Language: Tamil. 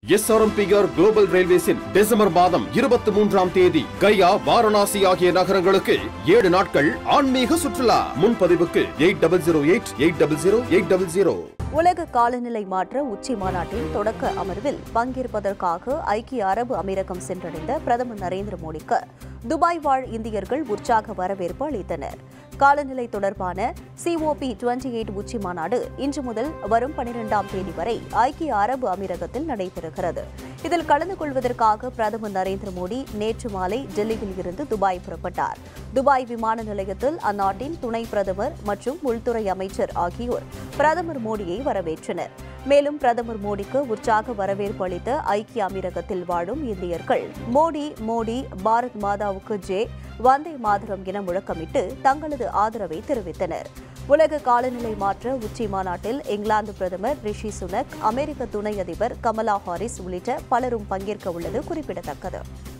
எஸ்ஆர்எம்பிஆர் குளோபல் ரயில்வேஸின் டிசம்பர் மாதம் இருபத்தி மூன்றாம் தேதி கயா வாரணாசி ஆகிய நகரங்களுக்கு ஏழு நாட்கள் ஆன்மீக சுற்றுலா முன்பதிவுக்கு eight double zero eight eight double zero eight double zero உலக காலநிலை மாற்ற உச்சி மாநாட்டின் தொடக்க அமர்வில் பங்கேற்பதற்காக ஐக்கிய அரபு அமீரகம் சென்றடைந்த பிரதமர் நரேந்திர மோடிக்கு துபாய் வாழ் இந்தியர்கள் உற்சாக வரவேற்பு அளித்தனர் காலநிலை தொடர்பான சிஓபி டுவெண்டி எயிட் உச்சி மாநாடு இன்று முதல் வரும் பனிரெண்டாம் தேதி வரை ஐக்கிய அரபு அமீரகத்தில் நடைபெறுகிறது இதில் கலந்து கொள்வதற்காக பிரதமர் நரேந்திர மோடி நேற்று மாலை டெல்லியில் இருந்து துபாய் புறப்பட்டார் துபாய் விமான நிலையத்தில் அந்நாட்டின் துணை பிரதமர் மற்றும் உள்துறை அமைச்சர் ஆகியோர் பிரதமர் மோடியை வரவேற்றனர் மேலும் பிரதமர் மோடிக்கு உற்சாக வரவேற்பு அளித்த ஐக்கிய அமீரகத்தில் வாழும் இந்தியர்கள் மோடி மோடி பாரத் மாதாவுக்கு ஜே வந்தே மாதரம் என முழக்கமிட்டு தங்களது ஆதரவை தெரிவித்தனர் உலக காலநிலை மாற்ற உச்சி மாநாட்டில் இங்கிலாந்து பிரதமர் ரிஷி சுனக் அமெரிக்க துணை அதிபர் கமலா ஹாரிஸ் உள்ளிட்ட பலரும் பங்கேற்க உள்ளது குறிப்பிடத்தக்கது